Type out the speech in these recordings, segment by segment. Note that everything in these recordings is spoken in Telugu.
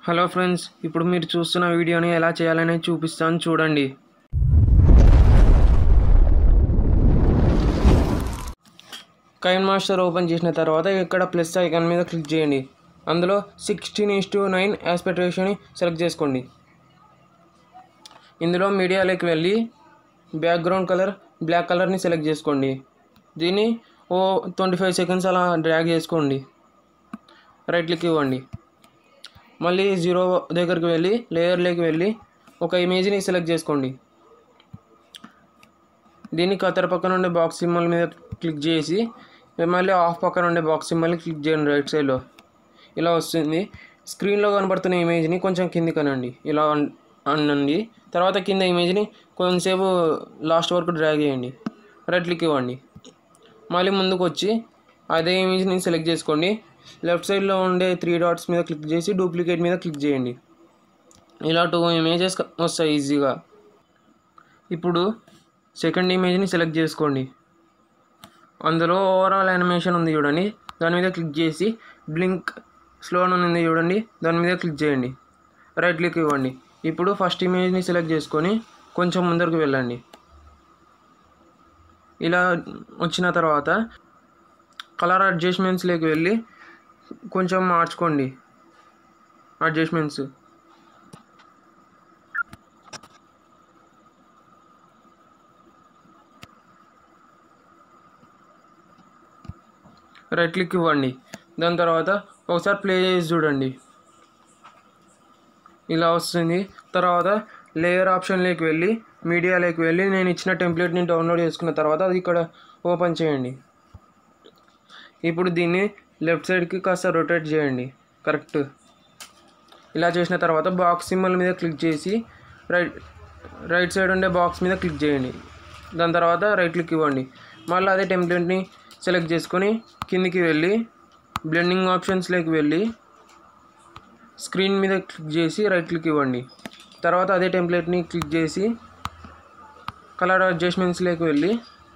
హలో ఫ్రెండ్స్ ఇప్పుడు మీరు చూస్తున్న వీడియోని ఎలా చేయాలని చూపిస్తాను చూడండి కైన్ మాస్టర్ ఓపెన్ చేసిన తర్వాత ఇక్కడ ప్లస్ ఐకాన్ మీద క్లిక్ చేయండి అందులో sixteen is to nine aspect రేషియోని సెలెక్ట్ చేసుకోండి ఇందులో మీడియాలోకి వెళ్ళి బ్యాక్గ్రౌండ్ కలర్ బ్లాక్ కలర్ని సెలెక్ట్ చేసుకోండి దీన్ని ఓ ట్వంటీ ఫైవ్ సెకండ్స్ అలా డ్రాగ్ చేసుకోండి రైట్ క్లిక్ ఇవ్వండి మళ్ళీ జీరో దగ్గరికి వెళ్ళి లేయర్లోకి వెళ్ళి ఒక ఇమేజ్ని సెలెక్ట్ చేసుకోండి దీన్ని కత్తెర పక్కన ఉండే బాక్స్ సింబల్ మీద క్లిక్ చేసి మళ్ళీ ఆఫ్ పక్కన ఉండే బాక్స్ సింబల్ని క్లిక్ చేయండి రైట్ సైడ్లో ఇలా వస్తుంది స్క్రీన్లో కనబడుతున్న ఇమేజ్ని కొంచెం కిందికి అనండి ఇలా అన్- అనండి తర్వాత కింద ఇమేజ్ని కొంచెంసేపు లాస్ట్ వరకు డ్రాగ్ చేయండి రైట్ క్లిక్ ఇవ్వండి మళ్ళీ ముందుకు వచ్చి అదే ఇమేజ్ని సెలెక్ట్ చేసుకోండి లెఫ్ట్ సైడ్లో ఉండే త్రీ డాట్స్ మీద క్లిక్ చేసి డూప్లికేట్ మీద క్లిక్ చేయండి ఇలా టూ ఇమేజెస్ వస్తాయి ఈజీగా ఇప్పుడు సెకండ్ ఇమేజ్ని సెలెక్ట్ చేసుకోండి అందులో ఓవరాల్ యానిమేషన్ ఉంది చూడండి దాని మీద క్లిక్ చేసి బ్లింక్ స్లో అని ఉంది చూడండి దాని మీద క్లిక్ చేయండి రైట్ క్లిక్ ఇవ్వండి ఇప్పుడు ఫస్ట్ ఇమేజ్ని సెలెక్ట్ చేసుకొని కొంచెం ముందరకు వెళ్ళండి ఇలా వచ్చిన తర్వాత కలర్ అడ్జస్ట్మెంట్స్లోకి వెళ్ళి కొంచెం మార్చుకోండి అడ్జస్ట్మెంట్స్ రైట్ క్లిక్ ఇవ్వండి దాని తర్వాత ఒకసారి ప్లే చేసి చూడండి ఇలా వస్తుంది తర్వాత లేయర్ ఆప్షన్లోకి వెళ్ళి మీడియాలోకి వెళ్ళి నేను ఇచ్చిన టెంప్లెట్ని డౌన్లోడ్ చేసుకున్న తర్వాత అది ఇక్కడ ఓపెన్ చేయండి ఇప్పుడు దీన్ని లెఫ్ట్ సైడ్కి కాస్త రొటేట్ చేయండి కరెక్ట్ ఇలా చేసిన తర్వాత బాక్స్ సింబల్ మీద క్లిక్ చేసి రైట్ రైట్ సైడ్ ఉండే బాక్స్ మీద క్లిక్ చేయండి దాని తర్వాత రైట్ క్లిక్ ఇవ్వండి మళ్ళీ అదే టెంప్లెట్ని సెలెక్ట్ చేసుకొని కిందికి వెళ్ళి బ్లెండింగ్ ఆప్షన్స్లోకి వెళ్ళి స్క్రీన్ మీద క్లిక్ చేసి రైట్ క్లిక్ ఇవ్వండి తర్వాత అదే టెంప్లెట్ని క్లిక్ చేసి కలర్ అడ్జస్ట్మెంట్స్లోకి వెళ్ళి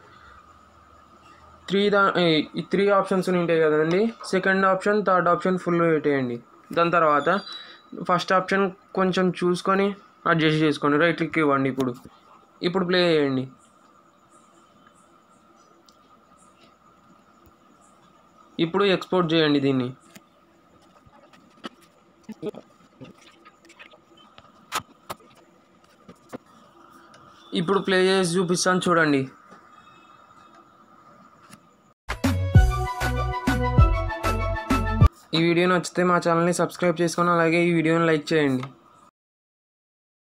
త్రీ దా ఏ- ఈ త్రీ ఆప్షన్స్ ఉంటాయి కదండి second option third option full పెట్టేయండి దాని తర్వాత ఫస్ట్ ఆప్షన్ కొంచెం చూసుకొని అడ్జస్ట్ చేసుకోండి రైట్ క్లిక్ ఇవ్వండి ఇప్పుడు ఇప్పుడు ప్లే చేయండి ఇప్పుడు ఎక్స్పోర్ట్ చేయండి దీన్ని ఇప్పుడు ప్లే చేసి చూపిస్తాను చూడండి ఈ వీడియో నచ్చితే మా ఛానల్ని సబ్స్క్రైబ్ చేసుకొని అలాగే ఈ వీడియోని లైక్ చేయండి